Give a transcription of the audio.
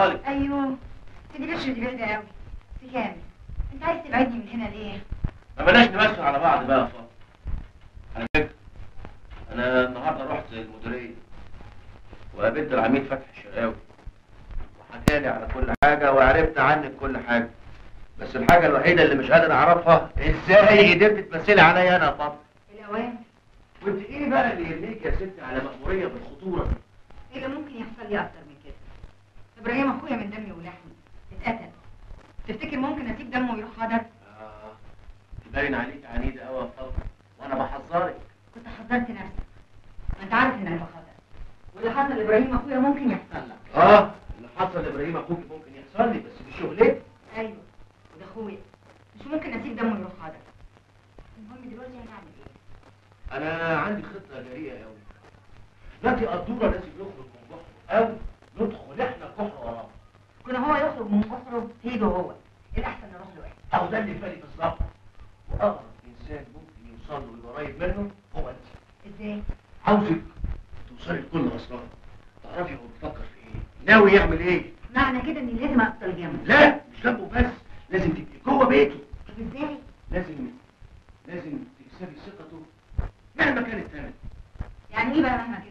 طوالي ايوه سيدي بشر دي بعيدة قوي في كامل انت عايز تبعدني من هنا ليه؟ ما بلاش نمثل على بعض بقى يا فاطمه على فكره انا النهارده رحت المديريه وقابلت العميد فتحي الشرقاوي وحكى لي على كل حاجه وعرفت عنك كل حاجه بس الحاجه الوحيده اللي مش قادر اعرفها ازاي قدرت تمثلي عليا انا يا فاطمه الاوان وانت ايه بقى اللي يرميك يا ستي على مأمورية بالخطورة دي؟ ايه اللي ممكن يحصل لي اكتر من كده ابراهيم اخويا من دمي ولحمي اتقتل تفتكر ممكن اسيب دمه ويروح غدر آه تبين عليك عنيدة قوي يا فاطمة وانا بحذرك كنت حذرت نفسي ما انت عارف ان انا بخطر واللي حصل لابراهيم اخويا ممكن يحصل لك اه اللي حصل لابراهيم اخوك ممكن يحصل لي بس دي شغلتي ايوه وده اخويا مش ممكن اسيب دمه ويروح غدر المهم دلوقتي هنعمل ايه انا عندي خطة جريئة قوي دلوقتي قدورة لازم يخرج من جحره او ندخل احنا الجحر وراه كنا هو يخرج من قصره هيجي هو الاحسن نروح له احنا او ده اللي في بالي بالظبط واقرب انسان ممكن يوصل له ويبقى قريب منه هو انت ازاي عاوزك توصلي لكل اسراره تعرفي هو بيفكر في ايه ناوي يعمل ايه معنى كده اني لازم اقتل جنبه لا مش جنبه بس لازم تبقي جوه بيته طب ازاي لازم لازم تكسبي ثقته مهما كانت ثمن يعني ايه بقى مهما